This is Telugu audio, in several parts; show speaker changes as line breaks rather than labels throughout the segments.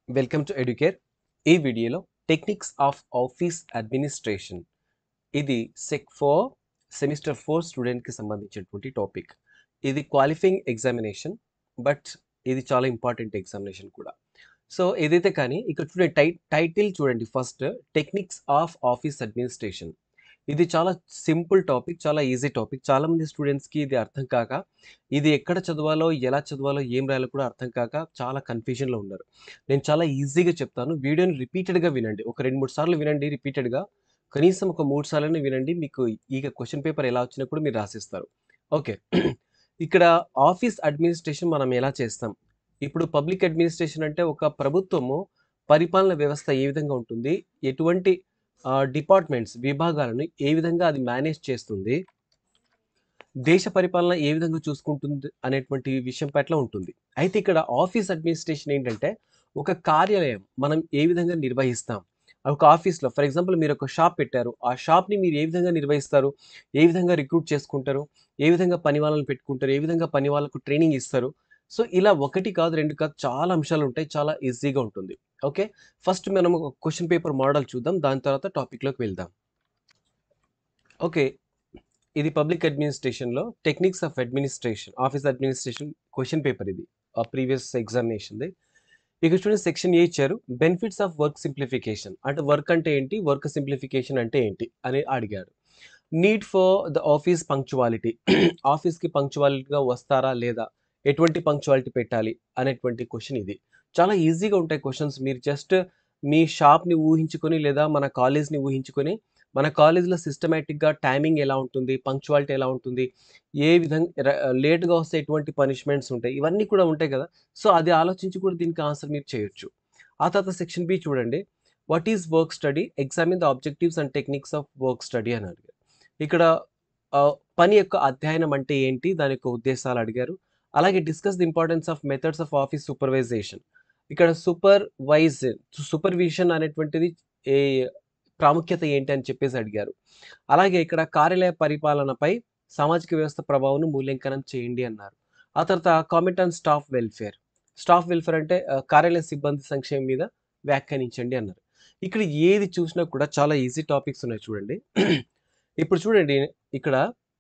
వెల్కమ్ టు ఎడ్యుకేర్ ఈ వీడియోలో టెక్నిక్స్ ఆఫ్ ఆఫీస్ అడ్మినిస్ట్రేషన్ ఇది సెక్ ఫోర్ సెమిస్టర్ ఫోర్ స్టూడెంట్కి సంబంధించినటువంటి టాపిక్ ఇది క్వాలిఫైయింగ్ ఎగ్జామినేషన్ బట్ ఇది చాలా ఇంపార్టెంట్ ఎగ్జామినేషన్ కూడా సో ఏదైతే కానీ ఇక్కడ చూడండి టై టైటిల్ చూడండి first techniques of office administration ఇది చాలా సింపుల్ టాపిక్ చాలా ఈజీ టాపిక్ చాలామంది స్టూడెంట్స్కి ఇది అర్థం కాక ఇది ఎక్కడ చదవాలో ఎలా చదవాలో ఏం రాయాలో కూడా అర్థం కాక చాలా కన్ఫ్యూజన్లో ఉన్నారు నేను చాలా ఈజీగా చెప్తాను వీడియోని రిపీటెడ్గా వినండి ఒక రెండు మూడు సార్లు వినండి రిపీటెడ్గా కనీసం ఒక మూడు సార్లు వినండి మీకు ఈ క్వశ్చన్ పేపర్ ఎలా వచ్చినా కూడా మీరు రాసిస్తారు ఓకే ఇక్కడ ఆఫీస్ అడ్మినిస్ట్రేషన్ మనం ఎలా చేస్తాం ఇప్పుడు పబ్లిక్ అడ్మినిస్ట్రేషన్ అంటే ఒక ప్రభుత్వము పరిపాలన వ్యవస్థ ఏ విధంగా ఉంటుంది ఎటువంటి డిపార్ట్మెంట్స్ విభాగాలను ఏ విధంగా అది మేనేజ్ చేస్తుంది దేశ పరిపాలన ఏ విధంగా చూసుకుంటుంది అనేటువంటి విషయం పట్ల ఉంటుంది అయితే ఇక్కడ ఆఫీస్ అడ్మినిస్ట్రేషన్ ఏంటంటే ఒక కార్యాలయం మనం ఏ విధంగా నిర్వహిస్తాం ఒక ఆఫీస్లో ఫర్ ఎగ్జాంపుల్ మీరు ఒక షాప్ పెట్టారు ఆ షాప్ని మీరు ఏ విధంగా నిర్వహిస్తారు ఏ విధంగా రిక్రూట్ చేసుకుంటారు ఏ విధంగా పని వాళ్ళని పెట్టుకుంటారు ఏ విధంగా పని వాళ్ళకు ట్రైనింగ్ ఇస్తారు సో ఇలా ఒకటి కాదు రెండు కాదు చాలా అంశాలు ఉంటాయి చాలా ఈజీగా ఉంటుంది ఓకే ఫస్ట్ మనం ఒక క్వశ్చన్ పేపర్ మోడల్ చూద్దాం దాని తర్వాత టాపిక్లోకి వెళ్దాం ఓకే ఇది పబ్లిక్ అడ్మినిస్ట్రేషన్లో techniques of administration office administration question paper ఇది ప్రీవియస్ ఎగ్జామినేషన్ది ఇక చూడండి సెక్షన్ ఏ ఇచ్చారు బెనిఫిట్స్ ఆఫ్ వర్క్ సింప్లిఫికేషన్ అంటే వర్క్ అంటే ఏంటి వర్క్ సింప్లిఫికేషన్ అంటే ఏంటి అని అడిగారు need for the office punctuality ఆఫీస్కి పంక్చువాలిటీగా వస్తారా లేదా ఎటువంటి పంక్చువాలిటీ పెట్టాలి అనేటువంటి క్వశ్చన్ ఇది చాలా ఈజీగా ఉంటాయి క్వశ్చన్స్ మీరు జస్ట్ మీ షాప్ని ఊహించుకొని లేదా మన కాలేజ్ని ఊహించుకొని మన కాలేజ్లో సిస్టమేటిక్గా టైమింగ్ ఎలా ఉంటుంది పంక్చువాలిటీ ఎలా ఉంటుంది ఏ విధంగా లేట్గా వస్తే ఎటువంటి పనిష్మెంట్స్ ఉంటాయి ఇవన్నీ కూడా ఉంటాయి కదా సో అది ఆలోచించి కూడా దీనికి ఆన్సర్ మీరు చేయొచ్చు ఆ తర్వాత సెక్షన్ బి చూడండి what is work study examine the objectives and techniques of work study అని అడిగారు ఇక్కడ ఆ, పని యొక్క అధ్యయనం అంటే ఏంటి దాని యొక్క ఉద్దేశాలు అడిగారు అలాగే discuss the importance of methods of office supervision ఇక్కడ సూపర్వైజ్ సూపర్విజన్ అనేటువంటిది ఏ ప్రాముఖ్యత ఏంటి అని చెప్పేసి అడిగారు అలాగే ఇక్కడ కార్యాలయ పరిపాలనపై సామాజిక వ్యవస్థ ప్రభావం మూల్యాంకనం చేయండి అన్నారు ఆ తర్వాత comment on staff welfare staff welfare అంటే ఆ, కార్యాలయ సిబ్బంది సంక్షేమం మీద వ్యాఖ్యానించండి అన్నారు ఇక్కడ ఏది చూసినా కూడా చాలా ఈజీ టాపిక్స్ ఉన్నాయి చూడండి ఇప్పుడు చూడండి ఇక్కడ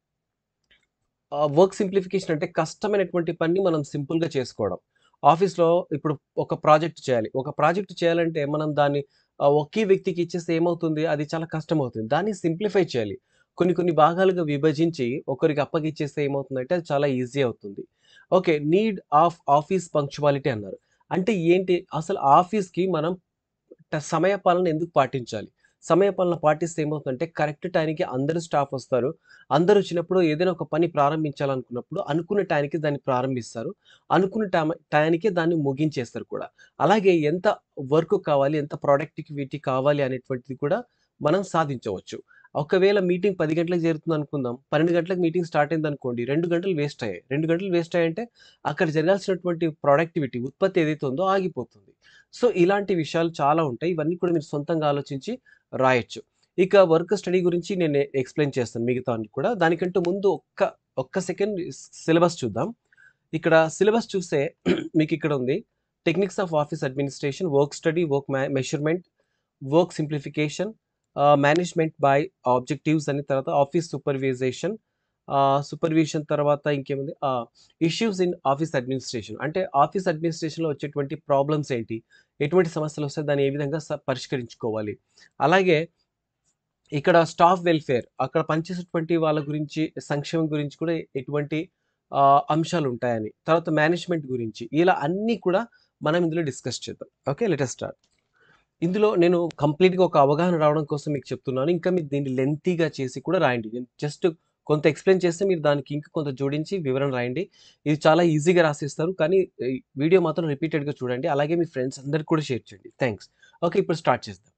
వర్క్ సింప్లిఫికేషన్ అంటే కష్టమైనటువంటి పని మనం సింపుల్గా చేసుకోవడం ఆఫీస్లో ఇప్పుడు ఒక ప్రాజెక్ట్ చేయాలి ఒక ప్రాజెక్ట్ చేయాలంటే మనం దాన్ని ఆ, ఒకే వ్యక్తికి ఇచ్చేస్తే ఏమవుతుంది అది చాలా కష్టం అవుతుంది దాన్ని సింప్లిఫై చేయాలి కొన్ని కొన్ని భాగాలుగా విభజించి ఒకరికి అప్పగిచ్చేస్తే ఏమవుతుందంటే అది చాలా ఈజీ అవుతుంది okay need of office punctuality అన్నారు అంటే ఏంటి అసలు ఆఫీస్కి మనం ట- సమయపాలన ఎందుకు పాటించాలి సమయపాలన పాటిస్తే ఏమవుతుందంటే కరెక్ట్ టైంకి అందరూ స్టాఫ్ వస్తారు అందరూ వచ్చినప్పుడు ఏదైనా ఒక పని ప్రారంభించాలనుకున్నప్పుడు అనుకున్న టైంకి దాన్ని ప్రారంభిస్తారు అనుకున్న టైం టైంకి దాన్ని ముగించేస్తారు కూడా అలాగే ఎంత వర్క్ కావాలి ఎంత ప్రొడక్టివిటీ కావాలి అనేటువంటిది కూడా మనం సాధించవచ్చు ఒకవేళ మీటింగ్ పది గంటలకు జరుగుతుంది అనుకుందాం పన్నెండు గంటలకు మీటింగ్ స్టార్ట్ అయింది అనుకోండి రెండు గంటలు వేస్ట్ అయ్యాయి రెండు గంటలు వేస్ట్ అయ్యాయంటే అక్కడ జరగాల్సినటువంటి ప్రొడక్టివిటీ ఉత్పత్తి ఏదైతే ఉందో ఆగిపోతుంది సో ఇలాంటి విషయాలు చాలా ఉంటాయి ఇవన్నీ కూడా మీరు సొంతంగా ఆలోచించి రాయొచ్చు ఇక వర్క్ స్టడీ గురించి నేను ఎక్స్ప్లెయిన్ చేస్తాను మిగతా అన్ని కూడా దానికంటే ముందు ఒక్క ఒక్క సెకండ్ సిలబస్ చూద్దాం ఇక్కడ సిలబస్ చూస్తే మీకు ఇక్కడ ఉంది techniques of office administration work study work measurement work simplification management by objectives అని తర్వాత ఆఫీస్ సూపర్వైజేషన్ సూపర్విజన్ తర్వాత ఇంకేముంది ఇష్యూస్ ఇన్ ఆఫీస్ అడ్మినిస్ట్రేషన్ అంటే ఆఫీస్ అడ్మినిస్ట్రేషన్లో వచ్చేటువంటి ప్రాబ్లమ్స్ ఏంటి ఎటువంటి సమస్యలు వస్తే దాన్ని ఏ విధంగా స- పరిష్కరించుకోవాలి అలాగే ఇక్కడ స్టాఫ్ వెల్ఫేర్ అక్కడ పనిచేసేటువంటి వాళ్ళ గురించి సంక్షేమం గురించి కూడా ఎటువంటి ఆ, అంశాలు ఉంటాయని తర్వాత మేనేజ్మెంట్ గురించి ఇలా అన్నీ కూడా మనం ఇందులో డిస్కస్ చేద్దాం ఓకే లెటర్ స్టార్ట్ ఇందులో నేను కంప్లీట్గా ఒక అవగాహన రావడం కోసం మీకు చెప్తున్నాను ఇంకా మీరు దీన్ని లెంతీగా చేసి కూడా రాయండి నేను జస్ట్ కొంత ఎక్స్ప్లెయిన్ చేస్తే మీరు దానికి ఇంకా కొంత జోడించి వివరణ రాయండి ఇది చాలా ఈజీగా రాసిస్తారు కానీ ఈ వీడియో మాత్రం రిపీటెడ్గా చూడండి అలాగే మీ ఫ్రెండ్స్ అందరికి కూడా షేర్ చేయండి థ్యాంక్స్ ఓకే ఇప్పుడు స్టార్ట్ చేద్దాం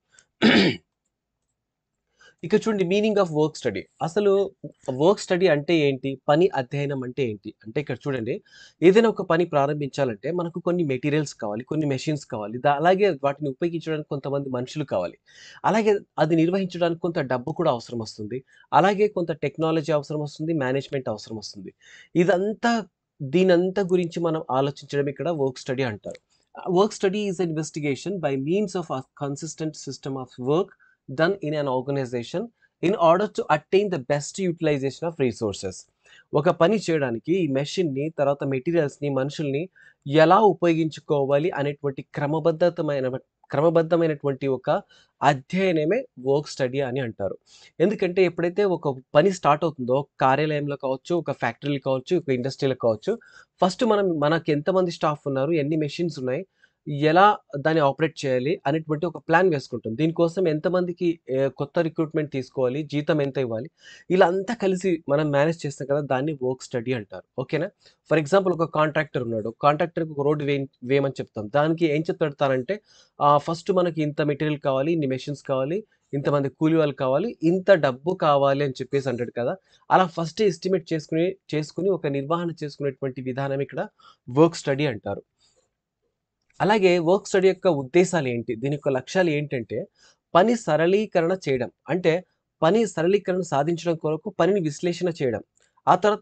ఇక చూడండి మీనింగ్ ఆఫ్ వర్క్ స్టడీ అసలు వర్క్ స్టడీ అంటే ఏంటి పని అధ్యయనం అంటే ఏంటి అంటే ఇక్కడ చూడండి ఏదైనా ఒక పని ప్రారంభించాలంటే మనకు కొన్ని మెటీరియల్స్ కావాలి కొన్ని మెషిన్స్ కావాలి దా- అలాగే వాటిని ఉపయోగించడానికి కొంతమంది మనుషులు కావాలి అలాగే అది నిర్వహించడానికి కొంత డబ్బు కూడా అవసరం వస్తుంది అలాగే కొంత టెక్నాలజీ అవసరం వస్తుంది మేనేజ్మెంట్ అవసరం వస్తుంది ఇదంతా దీనంతా గురించి మనం ఆలోచించడం ఇక్కడ వర్క్ స్టడీ అంటారు Work study is an investigation by means of a consistent system of work done in an organization in order to attain the best utilization of resources. ఒక పని చేయడానికి ఈ మెషిన్ని తర్వాత మెటీరియల్స్ని మనుషుల్ని ఎలా ఉపయోగించుకోవాలి అనేటువంటి క్రమబద్ధతమైన క్రమబద్ధమైనటువంటి ఒక అధ్యయనమే వర్క్ స్టడీ అని అంటారు ఎందుకంటే ఎప్పుడైతే ఒక పని స్టార్ట్ అవుతుందో కార్యాలయంలో కావచ్చు ఒక ఫ్యాక్టరీలో కావచ్చు ఒక ఇండస్ట్రీలో కావచ్చు ఫస్ట్ మనం మనకి ఎంతమంది స్టాఫ్ ఉన్నారు ఎన్ని మెషిన్స్ ఉన్నాయి ఎలా దాన్ని ఆపరేట్ చేయాలి అనేటువంటి ఒక ప్లాన్ వేసుకుంటాం దీనికోసం ఎంతమందికి ఏ, కొత్త రిక్రూట్మెంట్ తీసుకోవాలి జీతం ఎంత ఇవ్వాలి ఇలా అంతా కలిసి మనం మేనేజ్ చేస్తాం కదా దాన్ని వర్క్ స్టడీ అంటారు ఓకేనా ఫర్ ఎగ్జాంపుల్ ఒక కాంట్రాక్టర్ ఉన్నాడు కాంట్రాక్టర్కి ఒక రోడ్డు వే వేయమని చెప్తాం దానికి ఏం చెప్తాడంటే ఫస్ట్ మనకి ఇంత మెటీరియల్ కావాలి ఇన్ని మెషిన్స్ కావాలి ఇంతమంది కూలి వాళ్ళు కావాలి ఇంత డబ్బు కావాలి అని చెప్పేసి అంటాడు కదా అలా ఫస్ట్ ఎస్టిమేట్ చేసుకుని చేసుకుని ఒక నిర్వహణ చేసుకునేటువంటి విధానం ఇక్కడ వర్క్ స్టడీ అంటారు అలాగే వర్క్ స్టడీ యొక్క ఉద్దేశాలు ఏంటి దీని యొక్క లక్ష్యాలు ఏంటంటే పని సరళీకరణ చేయడం అంటే పని సరళీకరణ సాధించడం కొరకు పనిని విశ్లేషణ చేయడం ఆ తర్వాత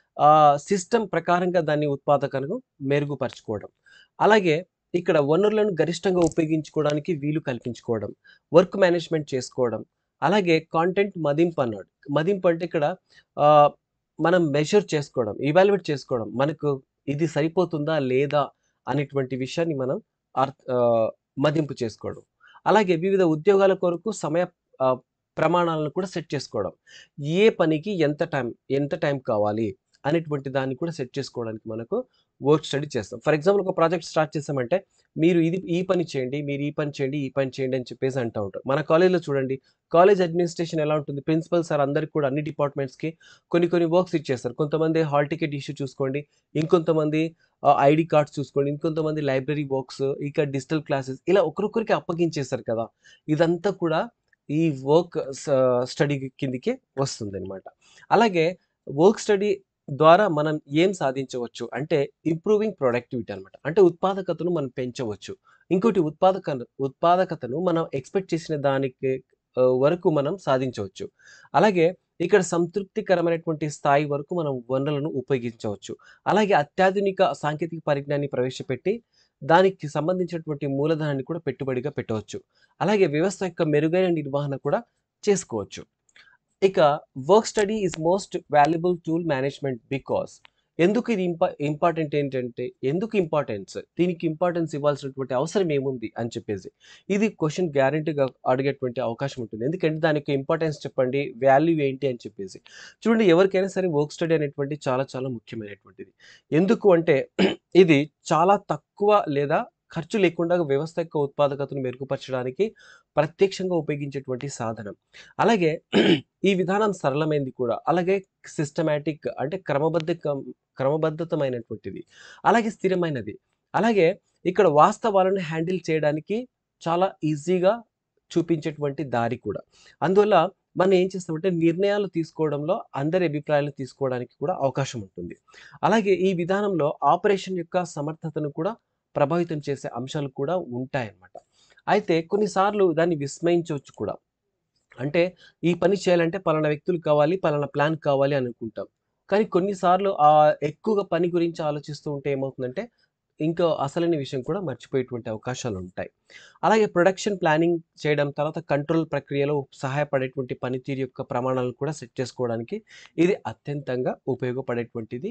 సిస్టమ్ ప్రకారంగా దాన్ని ఉత్పాదకను మెరుగుపరచుకోవడం అలాగే ఇక్కడ వనరులను గరిష్టంగా ఉపయోగించుకోవడానికి వీలు కల్పించుకోవడం వర్క్ మేనేజ్మెంట్ చేసుకోవడం అలాగే కాంటెంట్ మదింపు అన్నాడు మదింపు అంటే ఇక్కడ ఆ, మనం మెజర్ చేసుకోవడం ఇవాల్యుయేట్ చేసుకోవడం మనకు ఇది సరిపోతుందా లేదా అనేటువంటి విషయాన్ని మనం అర్థ ఆ, మదింపు చేసుకోవడం అలాగే వివిధ ఉద్యోగాల కొరకు సమయ ఆ, ప్రమాణాలను కూడా సెట్ చేసుకోవడం ఏ పనికి ఎంత టైం ఎంత టైం కావాలి అనేటువంటి దాన్ని కూడా సెట్ చేసుకోవడానికి మనకు వర్క్ స్టడీ చేస్తాం ఫర్ ఎగ్జాంపుల్ ఒక ప్రాజెక్ట్ స్టార్ట్ చేసామంటే మీరు ఇది ఈ పని చేయండి మీరు ఈ పని చేయండి ఈ పని చేయండి అని చెప్పేసి అంటూ ఉంటారు మన కాలేజ్లో చూడండి కాలేజ్ అడ్మినిస్ట్రేషన్ ఎలా ఉంటుంది ప్రిన్సిపల్ సార్ అందరికి కూడా అన్ని డిపార్ట్మెంట్స్కి కొన్ని కొన్ని వర్క్స్ ఇచ్చేస్తారు కొంతమంది హాల్ టికెట్ ఇష్యూ చూసుకోండి ఇంకొంతమంది ఐడి కార్డ్స్ చూసుకోండి ఇంకొంతమంది లైబ్రరీ వర్క్స్ ఇక డిజిటల్ క్లాసెస్ ఇలా ఒకరొకరికి అప్పగించేస్తారు కదా ఇదంతా కూడా ఈ వర్క్ స్టడీ కిందికే వస్తుంది అనమాట అలాగే వర్క్ స్టడీ ద్వారా మనం ఏం సాధించవచ్చు అంటే ఇంప్రూవింగ్ ప్రొడక్టివిటీ అనమాట అంటే ఉత్పాదకతను మనం పెంచవచ్చు ఇంకోటి ఉత్పాదక ఉత్పాదకతను మనం ఎక్స్పెక్ట్ చేసిన దానికి ఆ, వరకు మనం సాధించవచ్చు అలాగే ఇక్కడ సంతృప్తికరమైనటువంటి స్థాయి వరకు మనం వనరులను ఉపయోగించవచ్చు అలాగే అత్యాధునిక సాంకేతిక పరిజ్ఞానాన్ని ప్రవేశపెట్టి దానికి సంబంధించినటువంటి మూలధనాన్ని కూడా పెట్టుబడిగా పెట్టవచ్చు అలాగే వ్యవస్థ యొక్క మెరుగైన నిర్వహణ కూడా చేసుకోవచ్చు ఇక work study is most valuable tool management because ఎందుకు ఇది ఇంపా ఇంపార్టెంట్ ఏంటంటే ఎందుకు ఇంపార్టెన్స్ దీనికి ఇంపార్టెన్స్ ఇవ్వాల్సినటువంటి అవసరం ఏముంది అని చెప్పేసి ఇది క్వశ్చన్ గ్యారంటీగా అడిగేటువంటి అవకాశం ఉంటుంది ఎందుకంటే దానికి ఇంపార్టెన్స్ చెప్పండి వాల్యూ ఏంటి అని చెప్పేసి చూడండి ఎవరికైనా సరే వర్క్ స్టడీ అనేటువంటి చాలా చాలా ముఖ్యమైనటువంటిది ఎందుకు అంటే ఇది చాలా తక్కువ లేదా ఖర్చు లేకుండా వ్యవస్థ యొక్క ఉత్పాదకతను మెరుగుపరచడానికి ప్రత్యక్షంగా ఉపయోగించేటువంటి సాధనం అలాగే ఈ విధానం సరళమైనది కూడా అలాగే సిస్టమేటిక్ అంటే క్రమబద్ధ క్రమబద్ధతమైనటువంటిది అలాగే స్థిరమైనది అలాగే ఇక్కడ వాస్తవాలను హ్యాండిల్ చేయడానికి చాలా ఈజీగా చూపించేటువంటి దారి కూడా అందువల్ల మనం ఏం చేస్తామంటే నిర్ణయాలు తీసుకోవడంలో అందరి అభిప్రాయాలు తీసుకోవడానికి కూడా అవకాశం ఉంటుంది అలాగే ఈ విధానంలో ఆపరేషన్ యొక్క సమర్థతను కూడా ప్రభావితం చేసే అంశాలు కూడా ఉంటాయన్నమాట అయితే కొన్నిసార్లు దాన్ని విస్మయించవచ్చు కూడా అంటే ఈ పని చేయాలంటే పలానా వ్యక్తులు కావాలి పలానా ప్లాన్ కావాలి అని అనుకుంటాం కానీ కొన్నిసార్లు ఆ ఎక్కువగా పని గురించి ఆలోచిస్తూ ఉంటే ఏమవుతుందంటే ఇంకా అసలైన విషయం కూడా మర్చిపోయేటువంటి అవకాశాలు ఉంటాయి అలాగే ప్రొడక్షన్ ప్లానింగ్ చేయడం తర్వాత కంట్రోల్ ప్రక్రియలో సహాయపడేటువంటి పనితీరు యొక్క ప్రమాణాలను కూడా సెట్ చేసుకోవడానికి ఇది అత్యంతంగా ఉపయోగపడేటువంటిది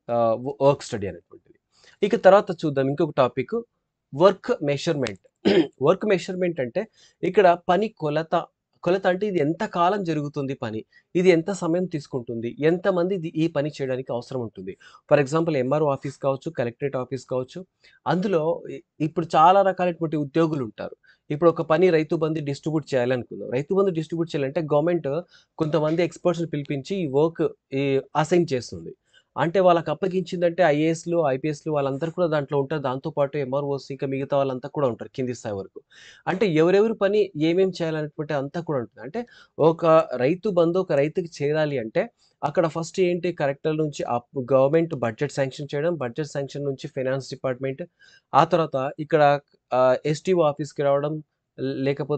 వర్క్ స్టడీ అనేటువంటిది ఇక తర్వాత చూద్దాం ఇంకొక topic work measurement work measurement అంటే ఇక్కడ పని కొలత కొలత అంటే ఇది ఎంత కాలం జరుగుతుంది పని ఇది ఎంత సమయం తీసుకుంటుంది ఎంతమంది ఇది ఈ పని చేయడానికి అవసరం ఉంటుంది ఫర్ ఎగ్జాంపుల్ ఎంఆర్ఓ ఆఫీస్ కావచ్చు కలెక్టరేట్ ఆఫీస్ కావచ్చు అందులో ఇ- ఇప్పుడు చాలా రకాలైనటువంటి ఉద్యోగులు ఉంటారు ఇప్పుడు ఒక పని రైతు బంధు డిస్ట్రిబ్యూట్ చేయాలనుకుందాం రైతు బంధు డిస్ట్రిబ్యూట్ చేయాలంటే గవర్నమెంట్ కొంతమంది ఎక్స్పర్ట్స్ని పిలిపించి ఈ వర్క్ అసైన్ చేస్తుంది అంటే వాళ్ళకి అప్పగించిందంటే ఐఏఎస్లు ఐపీఎస్లు వాళ్ళందరూ కూడా దాంట్లో ఉంటారు దాంతోపాటు ఎంఆర్ఓస్ ఇంకా మిగతా వాళ్ళంతా కూడా ఉంటారు కింది స్థాయి వరకు అంటే ఎవరెవరి పని ఏమేం చేయాలనేటువంటి అంతా కూడా ఉంటుంది అంటే ఒక రైతు బంధు ఒక రైతుకి చేరాలి అంటే అక్కడ ఫస్ట్ ఏంటి కలెక్టర్ నుంచి గవర్నమెంట్ బడ్జెట్ శాంక్షన్ చేయడం బడ్జెట్ శాంక్షన్ నుంచి ఫైనాన్స్ డిపార్ట్మెంట్ ఆ తర్వాత ఇక్కడ ఎస్టీఓ ఆఫీస్కి రావడం లేకపోతే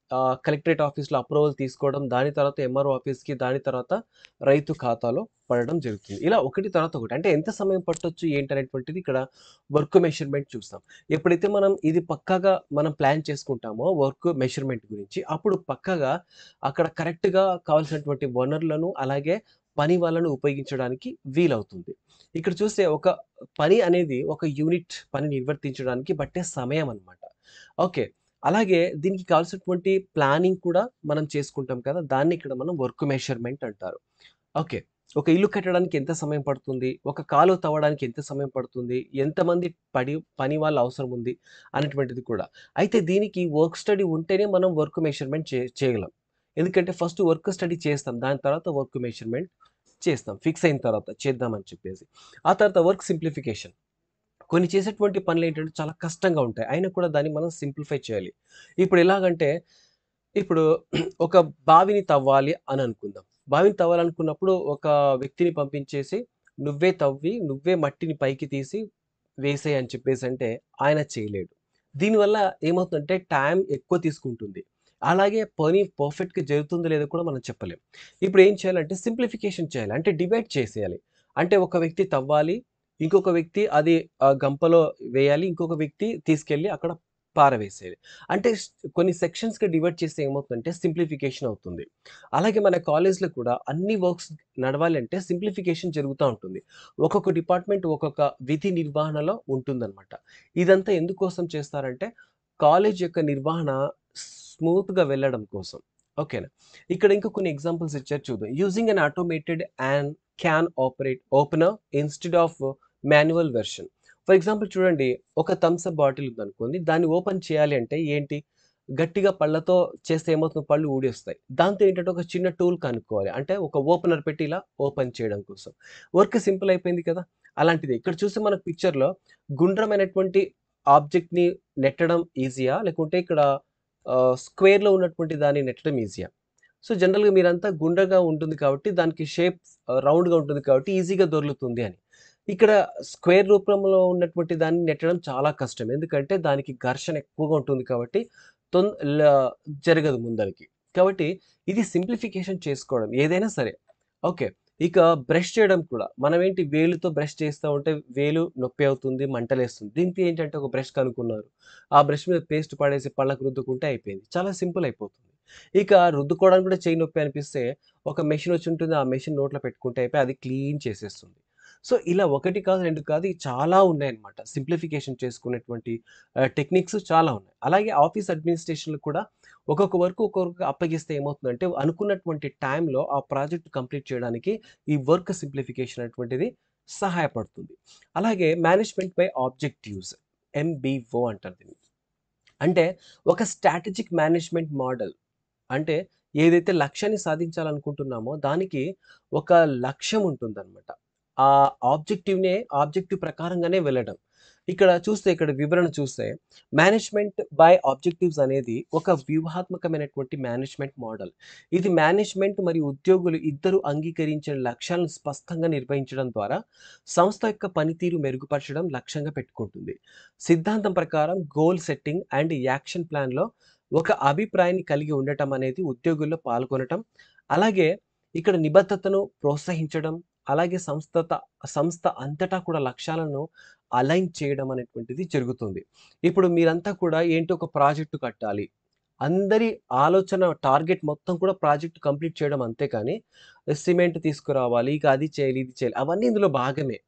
ఆహ్, కలెక్టరేట్ ఆఫీస్‌లో అప్రూవల్ తీసుకోవడం, దాని తర్వాత ఎంఆర్‌ఓ ఆఫీస్‌కి, దాని తర్వాత రైతు ఖాతాలో పడడం జరుగుతుంది. ఇలా ఒకటి తర్వాత ఒకటి. అంటే ఎంత సమయం పట్టొచ్చు ఏంటనేటువంటిది ఇక్కడ వర్క్ మెజర్‌మెంట్ చూస్తాం. ఎప్పుడైతే మనం ఇది పక్కాగా మనం ప్లాన్ చేసుకుంటామో వర్క్ మెజర్‌మెంట్ గురించి, అప్పుడు పక్కాగా అక్కడ కరెక్ట్‌గా కావాల్సినటువంటి వనరులను, అలాగే పని వాళ్ళను ఉపయోగించడానికి వీలవుతుంది. ఇక్కడ చూస్తే ఒక పని అనేది ఒక యూనిట్ పని నిర్వర్తించడానికి పట్టే సమయం అన్నమాట. ఓకే. అలాగే దీనికి కావాల్సినటువంటి ప్లానింగ్ కూడా మనం చేసుకుంటాం కదా! దాన్ని ఇక్కడ మనం వర్క్ మెజర్‌మెంట్ అంటారు. ఓకే. ఒక ఇల్లు కట్టడానికి ఎంత సమయం పడుతుంది? ఒక కాలువ తవ్వడానికి ఎంత సమయం పడుతుంది? ఎంతమంది పడి పని వాళ్ళు అవసరం ఉంది? అనేటువంటిది కూడా. అయితే దీనికి వర్క్ స్టడీ ఉంటేనే మనం వర్క్ మెజర్‌మెంట్ చే చేయగలం. ఎందుకంటే ఫస్ట్ వర్క్ స్టడీ చేస్తాం. దాని తర్వాత వర్క్ మెజర్‌మెంట్ చేస్తాం. ఫిక్స్ అయిన తర్వాత చేద్దామని చెప్పేసి. ఆ తర్వాత వర్క్ సింప్లిఫికేషన్. కొన్ని చేసేటువంటి పనులేంటంటే చాలా కష్టంగా ఉంటాయి. అయినా కూడా దాన్ని మనం సింప్లిఫై చేయాలి. ఇప్పుడు ఎలాగంటే ఇప్పుడు ఒక బావిని తవ్వాలి అని అనుకుందాం. బావిని తవ్వాలనుకున్నప్పుడు ఒక వ్యక్తిని పంపించేసి నువ్వే తవ్వి, నువ్వే మట్టిని పైకి తీసి వేసేయి అని చెప్పేసంటే ఆయన చేయలేడు. దీనివల్ల ఏమవుతుందంటే టైం ఎక్కువ తీసుకుంటుంది. అలాగే పని పర్ఫెక్ట్‌గా జరుగుతుందో లేదో కూడా మనం చెప్పలేం. ఇప్పుడు ఏం చేయాలంటే సింప్లిఫికేషన్ చేయాలి. అంటే డివైడ్ చేసేయాలి. అంటే ఒక వ్యక్తి తవ్వాలి. ఇంకొక వ్యక్తి అది ఆహ్, గంపలో వేయాలి. ఇంకొక వ్యక్తి తీసుకెళ్ళి అక్కడ పారవేసేయాలి. అంటే స్ కొన్ని సెక్షన్స్‌గా డివైడ్ చేస్తే ఏమవుతుందంటే సింప్లిఫికేషన్ అవుతుంది. అలాగే మన కాలేజ్‌లో కూడా అన్ని వర్క్స్ నడవాలంటే సింప్లిఫికేషన్ జరుగుతా ఉంటుంది. ఒక్కొక్క డిపార్ట్‌మెంట్ ఒక్కొక్క విధి నిర్వహణలో ఉంటుందన్నమాట. ఇదంతా ఎందుకోసం చేస్తారంటే కాలేజ్ యొక్క నిర్వహణ స్మూత్‌గా వెళ్ళడం కోసం. ఓకేనా. ఇక్కడ ఇంకా కొన్ని ఎగ్జాంపుల్స్ ఇచ్చారు చూద్దాం. Using an automated and can operate opener instead of manual version. For example చూడండి ఒక థమ్స్ అప్ బాటిల్ ఉందనుకోండి. దాన్ని ఓపెన్ చేయాలి అంటే ఏంటి? గట్టిగా పళ్ళతో చేస్తే ఏమవుతుంది? పళ్ళు ఊడొస్తాయి. దాంతో ఏంటంటే ఒక చిన్న టూల్ కనుక్కోవాలి. అంటే ఒక ఓపెనర్ పెట్టి ఇలా ఓపెన్ చేయడం కోసం. వర్క్ సింపుల్ అయిపోయింది కదా! అలాంటిదే. ఇక్కడ చూస్తే మనకు పిక్చర్‌లో గుండ్రమైనటువంటి ఆబ్జెక్ట్‌ని నెట్టడం ఈజీయా? లేకుంటే ఇక్కడ ఆహ్, స్క్వేర్‌లో ఉన్నటువంటి దాన్ని నెట్టడం ఈజీయా? సో, జనరల్‌గా మీరంతా గుండ్రంగా ఉంటుంది కాబట్టి దానికి షేప్ ఆహ్, రౌండ్‌గా ఉంటుంది కాబట్టి ఈజీగా దొర్లుతుంది అని. ఇక్కడ స్క్వేర్ రూపంలో ఉన్నటువంటి దాన్ని నెట్టడం చాలా కష్టం. ఎందుకంటే దానికి ఘర్షణ ఎక్కువగా ఉంటుంది కాబట్టి తొన్ ల జరగదు ముందరికి. కాబట్టి ఇది సింప్లిఫికేషన్ చేసుకోవడం ఏదైనా సరే. ఓకే. ఇక బ్రష్ చేయడం కూడా. మనమేంటి వేలుతో బ్రష్ చేస్తా ఉంటే వేలు నొప్పి అవుతుంది, మంటలేస్తుంది. దీనికి ఏంటంటే ఒక బ్రష్ కనుక్కున్నారు. ఆ బ్రష్ మీద పేస్ట్ పడేసి పళ్ళకు రుద్దుకుంటే అయిపోయింది. చాలా సింపుల్ అయిపోతుంది. ఇక రుద్దుకోవడానికి కూడా చెయ్యి నొప్పి అనిపిస్తే ఒక మెషిన్ వచ్చి ఉంటుంది. ఆ మెషిన్ నోట్లో పెట్టుకుంటే అయిపోయి అది క్లీన్ చేసేస్తుంది. సో, ఇలా ఒకటి కాదు, 2 కాదు ఇయి చాలా ఉన్నాయన్నమాట. సింప్లిఫికేషన్ చేసుకునేటువంటి ఆహ్, టెక్నిక్స్ చాలా ఉన్నాయి. అలాగే ఆఫీస్ అడ్మినిస్ట్రేషన్‌లో కూడా ఒక్కొక్క వర్క్ ఒక్కొక్కరికి అప్పగిస్తే ఏమవుతుందంటే అనుకున్నటువంటి టైంలో ఆ ప్రాజెక్ట్ కంప్లీట్ చేయడానికి ఈ వర్క్ సింప్లిఫికేషన్ అనేటువంటిది సహాయపడుతుంది. అలాగే మేనేజ్మెంట్ బై ఆబ్జెక్టివ్స్ ఎంబీఓ అంటారు దీన్ని. అంటే ఒక స్ట్రాటజిక్ మేనేజ్మెంట్ మోడల్. అంటే ఏదైతే లక్ష్యాన్ని సాధించాలనుకుంటున్నామో దానికి ఒక లక్ష్యం ఉంటుందన్నమాట. ఆ ఆబ్జెక్టివ్‌నే ఆబ్జెక్టివ్ ప్రకారంగానే వెళ్ళడం. ఇక్కడ చూస్తే ఇక్కడ వివరణ చూస్తే మేనేజ్మెంట్ బై ఆబ్జెక్టివ్స్ అనేది ఒక వ్యూహాత్మకమైనటువంటి మేనేజ్మెంట్ మోడల్. ఇది మేనేజ్మెంట్ మరియు ఉద్యోగులు ఇద్దరూ అంగీకరించిన లక్ష్యాలను స్పష్టంగా నిర్వహించడం ద్వారా సంస్థ యొక్క పనితీరు మెరుగుపరచడం లక్ష్యంగా పెట్టుకుంటుంది. సిద్ధాంతం ప్రకారం గోల్ సెట్టింగ్ అండ్ యాక్షన్ ప్లాన్‌లో ఒక అభిప్రాయాన్ని కలిగి ఉండటం అనేది ఉద్యోగుల్లో పాల్గొనటం. అలాగే ఇక్కడ నిబద్ధతను ప్రోత్సహించడం. అలాగే సంస్థత సంస్థ అంతటా కూడా లక్ష్యాలను అలైన్ చేయడం అనేటువంటిది జరుగుతుంది. ఇప్పుడు మీరంతా కూడా ఏంటి ఒక ప్రాజెక్ట్ కట్టాలి. అందరి ఆలోచన టార్గెట్ మొత్తం కూడా ప్రాజెక్ట్ కంప్లీట్ చేయడం అంతే కానీ సిమెంట్ తీసుకురావాలి. ఇక అది చేయాలి, ఇది చేయాలి. అవన్నీ ఇందులో భాగమే.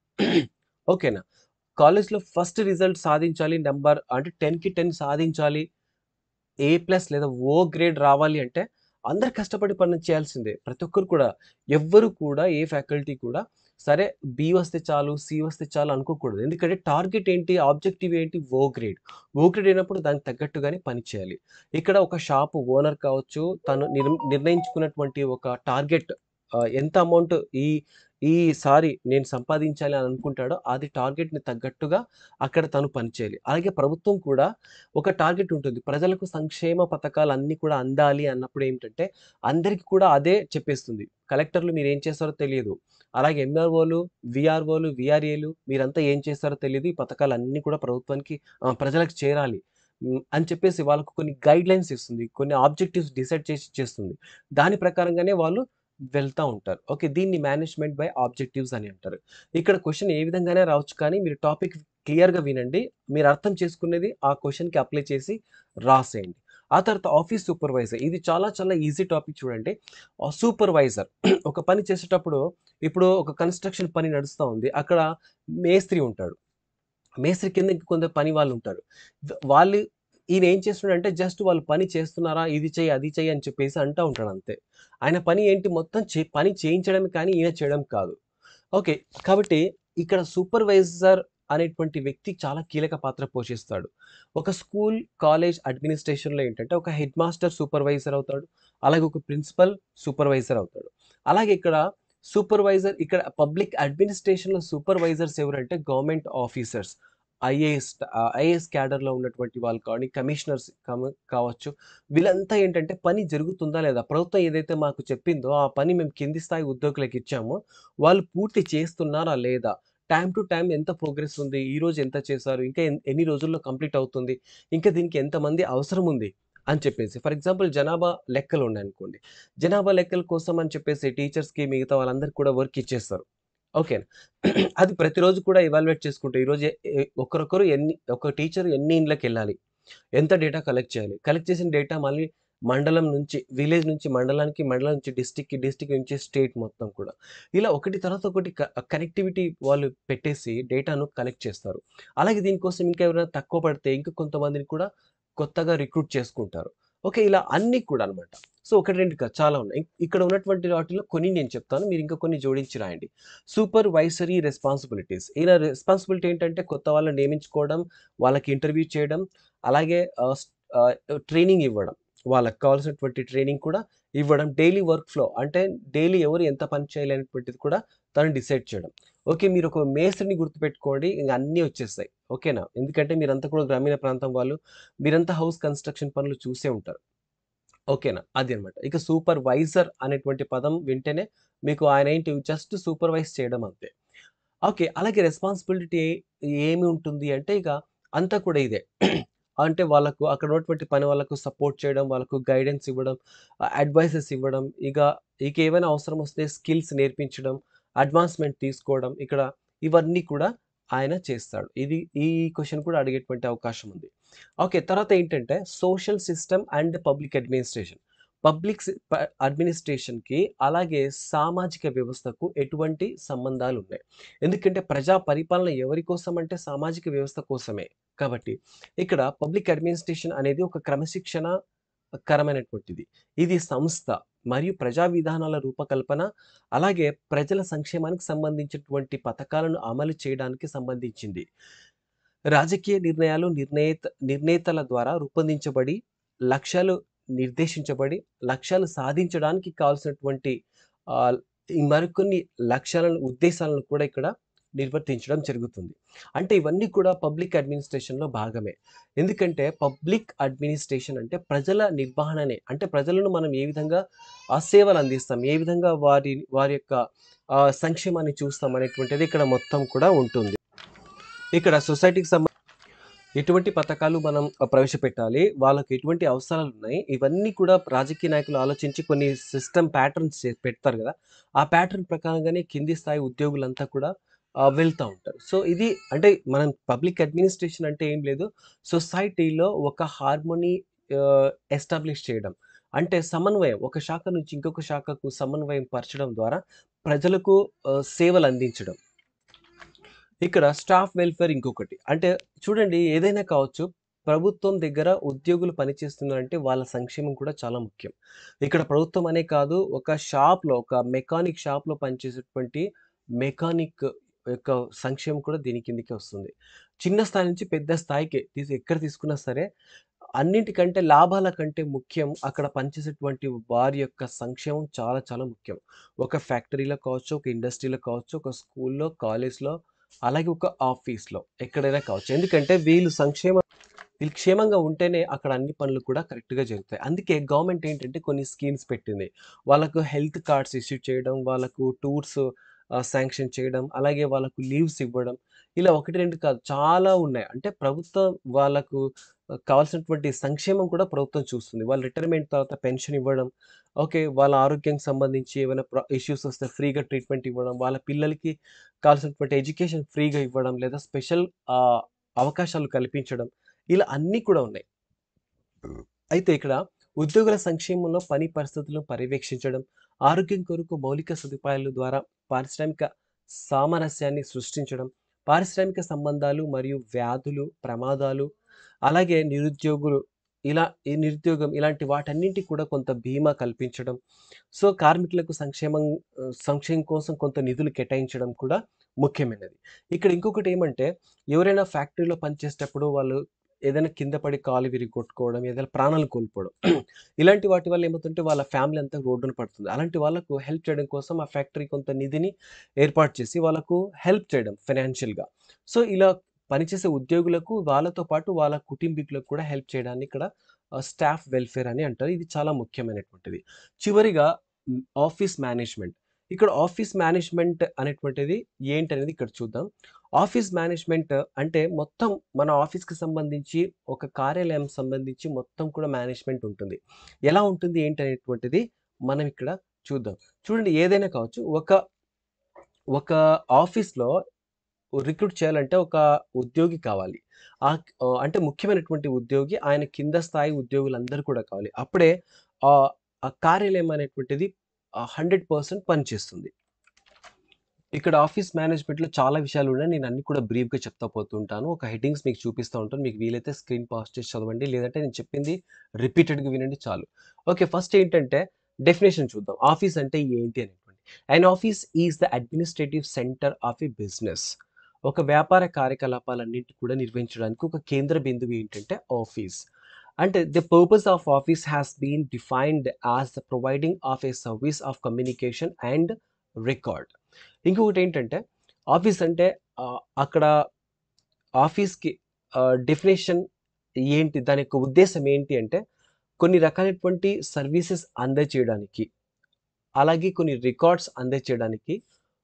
ఓకేనా. కాలేజ్‌లో ఫస్ట్ రిజల్ట్ సాధించాలి. నంబర్ అంటే 10కి 10 సాధించాలి. ఏ ప్లస్ లేదా ఓ గ్రేడ్ రావాలి అంటే అందరూ కష్టపడి పని చేయాల్సిందే. ప్రతి ఒక్కరు కూడా ఎవ్వరు కూడా ఏ ఫ్యాకల్టీ కూడా సరే బి వస్తే చాలు, సి వస్తే చాలు అనుకోకూడదు. ఎందుకంటే టార్గెట్ ఏంటి? ఆబ్జెక్టివ్ ఏంటి? ఓ గ్రేడ్. ఓ గ్రేడ్ అయినప్పుడు దానికి తగ్గట్టుగానే పని చేయాలి. ఇక్కడ ఒక షాప్ ఓనర్ కావచ్చు, తను నిర్ నిర్ణయించుకున్నటువంటి ఒక టార్గెట్ ఆహ్, ఎంత అమౌంట్ ఈ ఈసారి నేను సంపాదించాలి అని అనుకుంటాడో అది టార్గెట్‌ని తగ్గట్టుగా అక్కడ తను పని చేయాలి. అలాగే ప్రభుత్వం కూడా ఒక టార్గెట్ ఉంటుంది. ప్రజలకు సంక్షేమ పథకాలన్నీ కూడా అందాలి అన్నప్పుడు ఏంటంటే అందరికి కూడా అదే చెప్పేస్తుంది. కలెక్టర్‌లు మీరేం చేస్తారో తెలియదు. అలాగే ఎంఆర్ఓలు, వీఆర్ఓలు, వీఆర్ఏలు మీరంతా ఏం చేస్తారో తెలీదు. ఈ పథకాలన్నీ కూడా ప్రభుత్వానికి ఆహ్, ప్రజలకు చేరాలి. హ్మ్, అని చెప్పేసి వాళ్ళకు కొన్ని గైడ్‌లైన్స్ ఇస్తుంది. కొన్ని ఆబ్జెక్టివ్స్ డిసైడ్ చేసి ఇచ్చేస్తుంది. దాని ప్రకారంగానే వాళ్ళు వెళ్తా ఉంటారు. ఓకే. దీన్ని మేనేజ్‌మెంట్ బై ఆబ్జెక్టివ్స్ అని అంటారు. ఇక్కడ క్వెషన్ ఏ విధంగానే రావచ్చు కానీ మీరు టాపిక్ క్లియర్‌గా వినండి. మీరు అర్థం చేసుకునేది ఆ క్వెషన్‌కి అప్లై చేసి రాసేయండి. ఆ తర్వాత ఆఫీస్ సూపర్వైజర్ ఇది చాలా చాలా ఈజీ టాపిక్ చూడండి. ఆహ్, సూపర్వైజర్ ఒక పని చేసేటప్పుడు ఇప్పుడు ఒక కన్‌స్ట్రక్షన్ పని నడుస్తా ఉంది. అక్కడ మేస్త్రి ఉంటాడు. మేస్త్రి కింద ఇంక కొందరు పని వాళ్ళుంటారు. ద వాళ్ళు ఈయన ఏం చేస్తున్నాడంటే జస్ట్ వాళ్ళు పని చేస్తున్నారా? ఇది చెయ్యి, అది చెయ్యి అని చెప్పేసి అంటా ఉంటాడు అంతే. ఆయన పని ఏంటి మొత్తం చే పని చేయించడమే కానీ ఈయన చేయడం కాదు. ఓకే. కాబట్టి ఇక్కడ సూపర్వైజర్ అనేటువంటి వ్యక్తి చాలా కీలక పాత్ర పోషిస్తాడు. ఒక స్కూల్, కాలేజ్ అడ్మినిస్ట్రేషన్‌లో ఏంటంటే ఒక హెడ్ మాస్టర్ సూపర్వైజర్ అవుతాడు. అలాగే ఒక ప్రిన్సిపల్ సూపర్వైజర్ అవుతాడు. అలాగే ఇక్కడ సూపర్వైజర్ ఇక్కడ పబ్లిక్ అడ్మినిస్ట్రేషన్‌లో సూపర్వైజర్స్ ఎవరంటే government officers. IAS ah, IAS క్యాడర్‌లో ఉన్నటువంటి వాళ్ళు కానీ, కమిషనర్స్ కమ కావచ్చు. వీళ్ళంతా ఏంటంటే పని జరుగుతుందా లేదా? ప్రభుత్వం ఏదైతే మాకు చెప్పిందో ఆ పని మేము కింది స్థాయి ఉద్యోగులకు ఇచ్చామో వాళ్ళు పూర్తి చేస్తున్నారా లేదా? టైమ్ టు టైమ్ ఎంత ప్రోగ్రెస్ ఉంది? ఈరోజు ఎంత చేశారు? ఇంకా ఎన్ ఎన్ని రోజుల్లో కంప్లీట్ అవుతుంది? ఇంకా దీనికి ఎంతమంది అవసరం ఉంది? అని చెప్పేసి. ఫర్ ఎగ్జాంపుల్ జనాభా లెక్కలు ఉన్నాయనుకోండి. జనాభా లెక్కల కోసం అని చెప్పేసి టీచర్స్‌కి మిగతా వాళ్ళందరికి కూడా వర్క్ ఇచ్చేస్తారు. ఓకేనా. అది ప్రతిరోజు కూడా ఎవాల్యుయేట్ చేసుకుంటూ ఈరోజు ఎ ఎ ఒకరొకరు ఎన్ని ఒక టీచర్ ఎన్ని ఇండ్లకెళ్ళాలి? ఎంత డేటా కలెక్ట్ చేయాలి? కలెక్ట్ చేసిన డేటా మళ్ళీ మండలం నుంచి విలేజ్ నుంచి మండలానికి, మండలం నుంచి డిస్ట్రిక్ట్‌కి, డిస్ట్రిక్ట్ నుంచి స్టేట్ మొత్తం కూడా. ఇలా ఒకటి తర్వాత ఒకటి క కనెక్టివిటీ వాళ్ళు పెట్టేసి డేటాను కలెక్ట్ చేస్తారు. అలాగే దీనికోసం ఇంకా ఎవరైనా తక్కువ పడితే ఇంకా కొంతమందిని కూడా కొత్తగా రిక్రూట్ చేసుకుంటారు. ఓకే. ఇలా అన్నీ కూడా అన్నమాట. సో, 1, 2 కాదు చాలా ఉన్నాయి. ఇక్కడ ఉన్నటువంటి వాటిలో కొన్ని నేను చెప్తాను. మీరు ఇంకా కొన్ని జోడించి రాయండి. Supervisory responsibilities. ఈయన రెస్పాన్సిబిలిటీ ఏంటంటే కొత్త వాళ్ళని నియమించుకోవడం, వాళ్ళకి ఇంటర్వ్యూ చేయడం, అలాగే ఆహ్, స్ ఆహ్, ట్రైనింగ్ ఇవ్వడం. వాళ్ళకి కావాల్సినటువంటి ట్రైనింగ్ కూడా ఇవ్వడం. డైలీ వర్క్ ఫ్లో అంటే డైలీ ఎవరు ఎంత పని చేయాలి అనేటువంటిది కూడా తను డిసైడ్ చేయడం. ఓకే. మీరు ఒక మేస్త్రిని గుర్తుపెట్టుకోండి. ఇంక అన్నీ వచ్చేస్తాయి. ఓకేనా. ఎందుకంటే మీరంతా కూడా గ్రామీణ ప్రాంతం వాళ్ళు. మీరంతా హౌస్ కన్‌స్ట్రక్షన్ పనులు చూసే ఉంటారు. ఓకేనా. అది అన్నమాట. ఇక సూపర్వైజర్ అనేటువంటి పదం వింటేనే మీకు ఆయన ఏంటి జస్ట్ సూపర్వైజ్ చేయడం అంతే. ఓకే. అలాగే రెస్పాన్సిబిలిటీ ఏమి ఉంటుంది అంటే ఇక అంతా కూడా ఇదే. అంటే వాళ్ళకు అక్కడ ఉన్నటువంటి పని వాళ్ళకు సపోర్ట్ చేయడం, వాళ్ళకు గైడెన్స్ ఇవ్వడం, ఆహ్, అడ్వైసెస్ ఇవ్వడం, ఇక ఇక ఏవైనా అవసరం వస్తే స్కిల్స్ నేర్పించడం, అడ్వాన్స్‌మెంట్ తీసుకోవడం ఇక్కడ ఇవన్నీ కూడా ఆయన చేస్తాడు. ఇది ఈ క్వెషన్ కూడా అడిగేటువంటి అవకాశం ఉంది. ఓకే. తర్వాత ఏంటంటే social system and public administration. Public సి ప అడ్మినిస్ట్రేషన్‌కి అలాగే సామాజిక వ్యవస్థకు ఎటువంటి సంబంధాలున్నాయి. ఎందుకంటే ప్రజా పరిపాలన ఎవరి కోసం అంటే సామాజిక వ్యవస్థ కోసమే. కాబట్టి ఇక్కడ పబ్లిక్ అడ్మినిస్ట్రేషన్ అనేది ఒక క్రమశిక్షణ కరమైనటువంటిది. ఇది సంస్థ మరియు ప్రజా విధానాల రూపకల్పన, అలాగే ప్రజల సంక్షేమానికి సంబంధించినటువంటి పథకాలను అమలు చేయడానికి సంబంధించింది. రాజకీయ నిర్ణయాలు నిర్ణేత నిర్ణేతల ద్వారా రూపొందించబడి, లక్ష్యాలు నిర్దేశించబడి, లక్ష్యాలు సాధించడానికి కావాల్సినటువంటి ఆహ్, ఈ మరికొన్ని లక్ష్యాలను, ఉద్దేశాలను కూడా ఇక్కడ నిర్వర్తించడం జరుగుతుంది. అంటే ఇవన్నీ కూడా పబ్లిక్ అడ్మినిస్ట్రేషన్‌లో భాగమే. ఎందుకంటే పబ్లిక్ అడ్మినిస్ట్రేషన్ అంటే ప్రజల నిర్వహణనే. అంటే ప్రజలను మనం ఏ విధంగా ఆ సేవలు అందిస్తాం, ఏ విధంగా వారి వారి యొక్క ఆహ్, సంక్షేమాన్ని చూస్తాం అనేటువంటిది ఇక్కడ మొత్తం కూడా ఉంటుంది. ఇక్కడ సొసైటీకి సంబ ఎటువంటి పథకాలు మనం ఆహ్, ప్రవేశపెట్టాలి, వాళ్ళకి ఎటువంటి అవసరాలున్నాయి, ఇవన్నీ కూడా రాజకీయ నాయకులు ఆలోచించి కొన్ని సిస్టమ్ ప్యాటర్న్స్ చే పెడతారు గదా! ఆ ప్యాటర్న్ ప్రకారంగానే కింది స్థాయి ఉద్యోగులంతా కూడా ఆహ్, వెళ్తా ఉంటారు. సో, ఇది అంటే మనం పబ్లిక్ అడ్మినిస్ట్రేషన్ అంటే ఏం లేదు. సొసైటీలో ఒక హార్మోనీ ఆహ్, ఎస్టాబ్లిష్ చేయడం. అంటే సమన్వయం ఒక శాఖ నుంచి ఇంకొక శాఖకు సమన్వయం పరచడం ద్వారా ప్రజలకు ఆహ్, సేవలు అందించడం. ఇక్కడ స్టాఫ్ వెల్‌ఫేర్ ఇంకొకటి. అంటే చూడండి ఏదైనా కావచ్చు. ప్రభుత్వం దగ్గర ఉద్యోగులు పనిచేస్తున్నారంటే వాళ్ళ సంక్షేమం కూడా చాలా ముఖ్యం. ఇక్కడ ప్రభుత్వం అనే కాదు ఒక షాప్‌లో ఒక మెకానిక్ షాప్‌లో పనిచేసేటువంటి మెకానిక్ యొక్క సంక్షేమం కూడా దీని కిందకే వస్తుంది. చిన్న స్థాయి నుంచి పెద్ద స్థాయికి తీసి ఎక్కడ తీసుకున్నా సరే అన్నిటికంటే లాభాల కంటే ముఖ్యం అక్కడ పనిచేసేటువంటి వారి యొక్క సంక్షేమం చాలా చాలా ముఖ్యం. ఒక ఫ్యాక్టరీలో కావచ్చు, ఒక ఇండస్ట్రీలో కావచ్చు, ఒక స్కూల్‌లో, కాలేజ్‌లో అలాగే ఒక ఆఫీస్‌లో ఎక్కడైనా కావచ్చు. ఎందుకంటే వీళ్ళు సంక్షేమం వీళ్ళు క్షేమంగా ఉంటేనే అక్కడ అన్ని పనులు కూడా కరెక్ట్‌గా జరుగుతాయి. అందుకే గవర్నమెంట్ ఏంటంటే కొన్ని స్కీమ్స్ పెట్టింది. వాళ్ళకు హెల్త్ కార్డ్స్ ఇష్యూ చేయడం, వాళ్ళకు టూర్స్ ఆహ్, శాంక్షన్ చేయడం, అలాగే వాళ్ళకు లీవ్స్ ఇవ్వడం. ఇలా 1, 2 కాదు చాలా ఉన్నాయి. అంటే ప్రభుత్వం వాళ్ళకు కావాల్సినటువంటి సంక్షేమం కూడా ప్రభుత్వం చూస్తుంది. వాళ్ళ రిటైర్మెంట్ తర్వాత పెన్షన్ ఇవ్వడం, ఓకే. వాళ్ళ ఆరోగ్యానికి సంబంధించి ఏమైనా ప్ర ఇష్యూస్ వస్తే ఫ్రీగా ట్రీట్మెంట్ ఇవ్వడం, వాళ్ళ పిల్లలకి కావాల్సినటువంటి ఎడ్యుకేషన్ ఫ్రీగా ఇవ్వడం, లేదా స్పెషల్ ఆహ్, అవకాశాలు కల్పించడం. ఇలా అన్నీ కూడా ఉన్నాయి. అయితే ఇక్కడ ఉద్యోగుల సంక్షేమంలో పని పరిస్థితులను పర్యవేక్షించడం, ఆరోగ్యం కొరకు మౌలిక సదుపాయాల ద్వారా పారిశ్రామిక సామరస్యాన్ని సృష్టించడం, పారిశ్రామిక సంబంధాలు మరియు వ్యాధులు, ప్రమాదాలు, అలాగే నిరుద్యోగులు ఇలా ఈ నిరుద్యోగం ఇలాంటి వాటన్నింటికి కూడా కొంత బీమా కల్పించడం. సో, కార్మికులకు సంక్షేమం ఆహ్, సంక్షేమం కోసం కొంత నిధులు కేటాయించడం కూడా ముఖ్యమైనది. ఇక్కడ ఇంకొకటి ఏమంటే ఎవరైనా ఫ్యాక్టరీలో పనిచేసేటప్పుడు వాళ్ళు ఏదైనా కింద పడి కాలు విరిగొట్టుకోవడం, ఏదైనా ప్రాణాలు కోల్పోవడం. ఇలాంటి వాటి వల్ల ఏమవుతుంటే వాళ్ళ ఫ్యామిలీ అంతా రోడ్డున పడుతుంది. అలాంటి వాళ్ళకు హెల్ప్ చేయడం కోసం ఆ ఫ్యాక్టరీ కొంత నిధిని ఏర్పాటు చేసి వాళ్ళకు హెల్ప్ చేయడం ఫైనాన్షియల్‌గా. సో, ఇలా పనిచేసే ఉద్యోగులకు వాళ్ళతో పాటు వాళ్ళ కుటుంబీకులకు కూడా హెల్ప్ చేయడాన్ని ఇక్కడ ఆహ్, స్టాఫ్ వెల్‌ఫేర్ అని అంటారు. ఇది చాలా ముఖ్యమైనటువంటిది. చివరిగా హ్మ్, ఆఫీస్ మేనేజ్‌మెంట్. ఇక్కడ ఆఫీస్ మేనేజ్‌మెంట్ అనేటువంటిది ఏంటనేది ఇక్కడ చూద్దాం. ఆఫీస్ మేనేజ్‌మెంట్ అంటే మొత్తం మన ఆఫీస్‌కి సంబంధించి ఒక కార్యాలయం సంబంధించి మొత్తం కూడా మేనేజ్‌మెంట్ ఉంటుంది. ఎలా ఉంటుంది ఏంటి అనేటువంటిది మనం ఇక్కడ చూద్దాం. చూడండి ఏదైనా కావచ్చు. ఒక ఒక ఆఫీస్‌లో రిక్రూట్ చేయాలంటే ఒక ఉద్యోగి కావాలి. ఆక్ ఆహ్, అంటే ముఖ్యమైనటువంటి ఉద్యోగి ఆయన కింద స్థాయి ఉద్యోగులందరూ కూడా కావాలి. అప్పుడే ఆహ్, ఆ కార్యాలయం అనేటువంటిది ఆహ్, 100% పనిచేస్తుంది. ఇక్కడ ఆఫీస్ మేనేజ్‌మెంట్‌లో చాలా విషయాలున్నాయి. నేను అన్నీ కూడా బ్రీఫ్‌గా చెప్తా పోతుంటాను. ఒక హెడ్డింగ్స్ మీకు చూపిస్తా ఉంటాను. మీకు వీలైతే స్క్రీన్ పాజ్ చేసి చదవండి. లేదంటే నేను చెప్పింది రిపీటెడ్‌గా వినండి చాలు. ఓకే. ఫస్ట్ ఏంటంటే డెఫినిషన్ చూద్దాం. ఆఫీస్ అంటే ఏంటి అనేటువంటిది. An office is the administrative centre of a business. ఒక వ్యాపార కార్యకలాపాలన్నిటిని కూడా నిర్వహించడానికి ఒక కేంద్ర బిందువు ఏంటంటే ఆఫీస్. అంటే the purpose of office has been defined as the providing of a service of communication and record. ఇంకొకటి ఏంటంటే ఆఫీస్ అంటే ఆహ్, అక్కడ ఆఫీస్‌కి ఆహ్, డెఫినిషన్ ఏంటి? దాని యొక్క ఉద్దేశ్యం ఏంటి అంటే కొన్ని రకాలైనటువంటి సర్వీసెస్ అందజేయడానికి, అలాగే కొన్ని రికార్డ్స్ అందజేయడానికి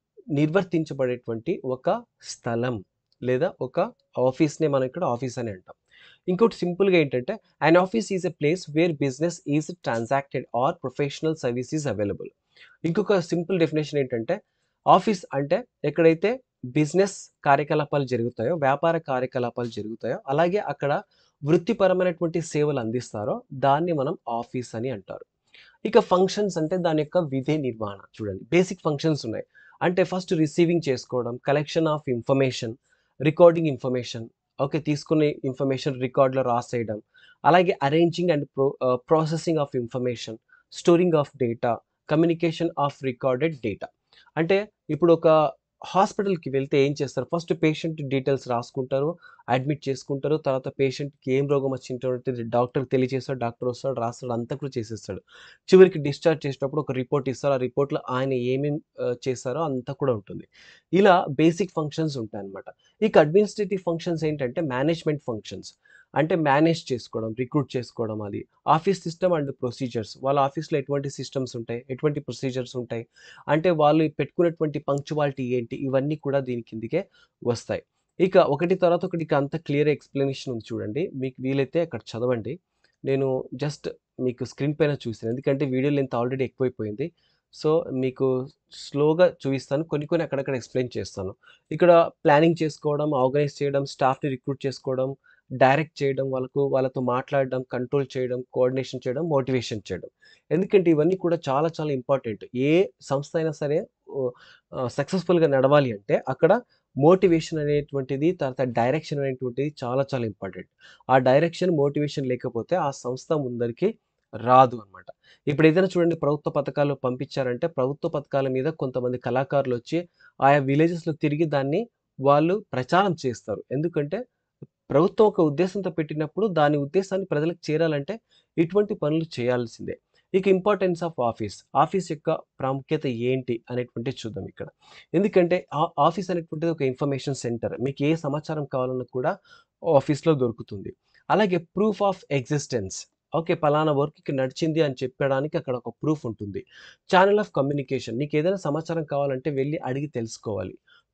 నిర్వర్తించబడేటువంటి ఒక స్థలం లేదా ఒక ఆఫీస్‌నే మనం ఇక్కడ ఆఫీస్ అని అంటాం. ఇంకోటి సింపుల్‌గా ఏంటంటే an office is a place where business is transacted or professional service is available. ఇంకొక సింపుల్ డెఫినిషన్ ఏంటంటే ఆఫీస్ అంటే ఎక్కడైతే బిజినెస్ కార్యకలాపాలు జరుగుతాయో, వ్యాపార కార్యకలాపాలు జరుగుతాయో, అలాగే అక్కడ వృత్తిపరమైనటువంటి సేవలు అందిస్తారో దాన్ని మనం ఆఫీస్ అని అంటారు. ఇక ఫంక్షన్స్ అంటే దాని యొక్క విధి నిర్వహణ చూడండి. బేసిక్ ఫంక్షన్స్ ఉన్నాయి. అంటే ఫస్ట్ రిసీవింగ్ చేసుకోవడం, collection of information, recording information, okay. తీసుకునే ఇన్ఫర్మేషన్ రికార్డ్‌లో రాసేయడం, అలాగే arranging and pro ah, processing of information, storing of data, communication of recorded data. అంటే ఇప్పుడు ఒక హాస్పిటల్‌కి వెళ్తే ఏం చేస్తారు? ఫస్ట్ పేషెంట్ డీటెయిల్స్ రాసుకుంటారు, అడ్మిట్ చేసుకుంటారు. తర్వాత పేషెంట్‌కి ఏం రోగం వచ్చింటది డాక్టర్‌కి తెలియజేస్తాడు. డాక్టర్ వస్తాడు, రాస్తాడు అంతా కూడా చేసేస్తాడు. చివరికి డిశ్చార్జ్ చేసేటప్పుడు ఒక రిపోర్ట్ ఇస్తారు. ఆ రిపోర్ట్‌లో ఆయన ఏమేం ఆహ్, చేశారో అంతా కూడా ఉంటుంది. ఇలా బేసిక్ ఫంక్షన్స్ ఉంటాయన్నమాట. ఇక అడ్మినిస్ట్రేటివ్ ఫంక్షన్స్ ఏంటంటే మేనేజ్‌మెంట్ ఫంక్షన్స్. అంటే మేనేజ్ చేసుకోవడం, రిక్రూట్ చేసుకోవడం అది. Office system and procedures. వాళ్ళ ఆఫీస్‌లో ఎటువంటి సిస్టమ్స్ ఉంటాయి? ఎటువంటి ప్రొసీజర్స్ ఉంటాయి? అంటే వాళ్ళు పెట్టుకున్నటువంటి పంక్చువాలిటీ ఏంటి? ఇవన్నీ కూడా దీని కిందకే వస్తాయి. ఇక ఒకటి తర్వాత ఒకటి ఇక అంతా క్లియర్ ఎక్స్‌ప్లనేషన్ ఉంది చూడండి. మీకు వీలైతే అక్కడ చదవండి. నేను జస్ట్ మీకు స్క్రీన్ పైన చూసాను. ఎందుకంటే వీడియో లెంత్ ఆల్రెడీ ఎక్కువైపోయింది. సో, మీకు స్లోగా చూపిస్తాను. కొన్ని కొన్ని అక్కడక్కడ ఎక్స్‌ప్లెయిన్ చేస్తాను. ఇక్కడ ప్లానింగ్ చేసుకోవడం, ఆర్గనైజ్ చేయడం, స్టాఫ్‌ని రిక్రూట్ చేసుకోవడం, డైరెక్ట్ చేయడం, వాళ్ళకు వాళ్ళతో మాట్లాడడం, కంట్రోల్ చేయడం, కోఆర్డినేషన్ చేయడం, మోటివేషన్ చేయడం. ఎందుకంటే ఇవన్నీ కూడా చాలా చాలా ఇంపార్టెంట్. ఏ సంస్థ అయినా సరే ఓహ్, ఆహ్, సక్సెస్‌ఫుల్‌గా నడవాలి అంటే అక్కడ మోటివేషన్ అనేటువంటిది, తర్వాత డైరెక్షన్ అనేటువంటిది చాలా చాలా ఇంపార్టెంట్. ఆ డైరెక్షన్, మోటివేషన్ లేకపోతే ఆ సంస్థ ముందరికి రాదు అన్నమాట. ఇప్పుడు ఏదైనా చూడండి ప్రభుత్వ పథకాలు పంపించారంటే ప్రభుత్వ పథకాల మీద కొంతమంది కళాకారులొచ్చి ఆయా విలేజెస్‌లో తిరిగి దాన్ని వాళ్ళు ప్రచారం చేస్తారు. ఎందుకంటే ప్రభుత్వం ఒక ఉద్దేశంతో పెట్టినప్పుడు దాని ఉద్దేశాన్ని ప్రజలకు చేరాలంటే ఇటువంటి పనులు చేయాల్సిందే. ఇక ఇంపార్టెన్స్ ఆఫ్ ఆఫీస్. ఆఫీస్ యొక్క ప్రాముఖ్యత ఏంటి అనేటువంటిది చూద్దాం ఇక్కడ. ఎందుకంటే ఆ ఆఫీస్ అనేటువంటిది ఒక ఇన్ఫర్మేషన్ సెంటర్. మీకు ఏ సమాచారం కావాలన్నా కూడా ఆఫీస్‌లో దొరుకుతుంది. అలాగే ప్రూఫ్ ఆఫ్ ఎగ్జిస్టెన్స్. ఓకే. పలానా వర్క్ ఇక్కడ నడిచింది అని చెప్పడానికి అక్కడ ఒక ప్రూఫ్ ఉంటుంది. Channel of communication. నీకేదైనా సమాచారం కావాలంటే వెళ్లి అడిగి తెలుసుకోవాలి.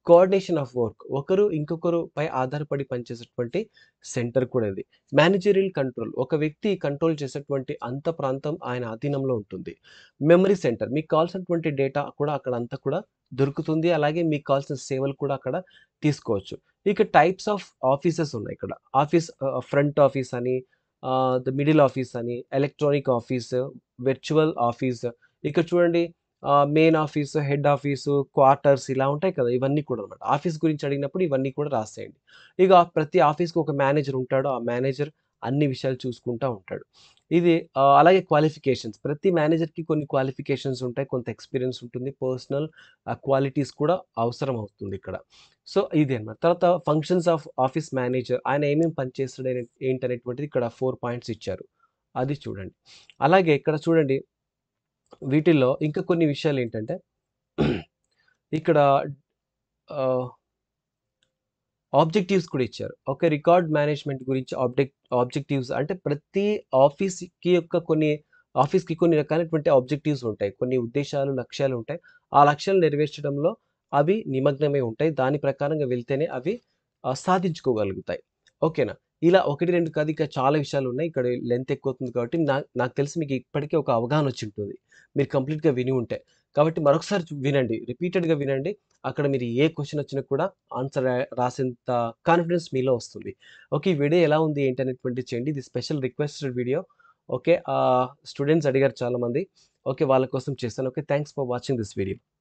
కోఆర్డినేషన్ ఆఫ్ వర్క్ ఒకరు ఇంకొకరు పై ఆధారపడి పనిచేసేటువంటి సెంటర్ కూడా ఇది మేనేజరియల్ కంట్రోల్ ఒక వ్యక్తి కంట్రోల్ చేసేటువంటి అంత ప్రాంతం ఆయన అధీనంలో ఉంటుంది మెమరీ సెంటర్ మీకు కావాల్సినటువంటి డేటా కూడా అక్కడ అంతా కూడా దొరుకుతుంది అలాగే మీకు కావాల్సిన సేవలు కూడా అక్కడ తీసుకోవచ్చు ఇక టైప్స్ ఆఫ్ ఆఫీసెస్ ఉన్నాయి ఇక్కడ ఆఫీస్ ఫ్రంట్ ఆఫీస్ అని ద మిడిల్ ఆఫీస్ అని ఎలక్ట్రానిక్ ఆఫీస్ వర్చువల్ ఆఫీస్ ఇక్కడ చూడండి main office head office quarters ఇలా ఉంటాయి కదా ఇవన్నీ కూడా అనమాట ఆఫీస్ గురించి అడిగినప్పుడు ఇవన్నీ కూడా రాసేయండి ఇక ప్రతి ఆఫీస్కి ఒక మేనేజర్ ఉంటాడు ఆ మేనేజర్ అన్ని విషయాలు చూసుకుంటూ ఉంటాడు ఇది ఆ, అలాగే క్వాలిఫికేషన్స్ ప్రతి మేనేజర్కి కొన్ని క్వాలిఫికేషన్స్ ఉంటాయి కొంత ఎక్స్పీరియన్స్ ఉంటుంది పర్సనల్ క్వాలిటీస్ కూడా అవసరం అవుతుంది ఇక్కడ సో ఇది అన్నమాట తర్వాత ఫంక్షన్స్ ఆఫ్ ఆఫీస్ మేనేజర్ ఆయన ఏమేమి పని చేస్తాడు అనే- ఏంటనేటువంటిది ఇక్కడ ఫోర్ పాయింట్స్ ఇచ్చారు అది చూడండి అలాగే ఇక్కడ చూడండి వీటిల్లో ఇంకా కొన్ని విషయాలు ఏంటంటే ఇక్కడ ఆబ్జెక్టివ్స్ కూడా ఇచ్చారు ఒక రికార్డ్ మేనేజ్మెంట్ గురించి ఆబ్జెక్ట్ ఆబ్జెక్టివ్స్ అంటే ప్రతి ఆఫీస్కి యొక్క కొన్ని ఆఫీస్కి కొన్ని రకాలైనటువంటి ఆబ్జెక్టివ్స్ ఉంటాయి కొన్ని ఉద్దేశాలు లక్ష్యాలు ఉంటాయి ఆ లక్ష్యాలు నెరవేర్చడంలో అవి నిమగ్నమై ఉంటాయి దాని ప్రకారంగా వెళ్తేనే అవి ఆ, సాధించుకోగలుగుతాయి ఓకేనా ఇలా ఒకటి రెండు కాదు ఇంకా చాలా విషయాలు ఉన్నాయి ఇక్కడ లెంత్ ఎక్కువ అవుతుంది కాబట్టి నా నాకు తెలిసి మీకు ఇప్పటికే ఒక అవగాహన వచ్చి ఉంటుంది మీరు కంప్లీట్గా విని ఉంటే కాబట్టి మరొకసారి చూ- వినండి రిపీటెడ్గా వినండి అక్కడ మీరు ఏ క్వశ్చన్ వచ్చినా కూడా ఆన్సర్ రాసేంత కాన్ఫిడెన్స్ మీలో వస్తుంది ఓకే ఈ వీడియో ఎలా ఉంది ఏంటి అనేటువంటి చేయండి ఇది special requested video okay students అడిగారు చాలామంది ఓకే వాళ్ళ కోసం చేస్తాను okay thanks for watching this video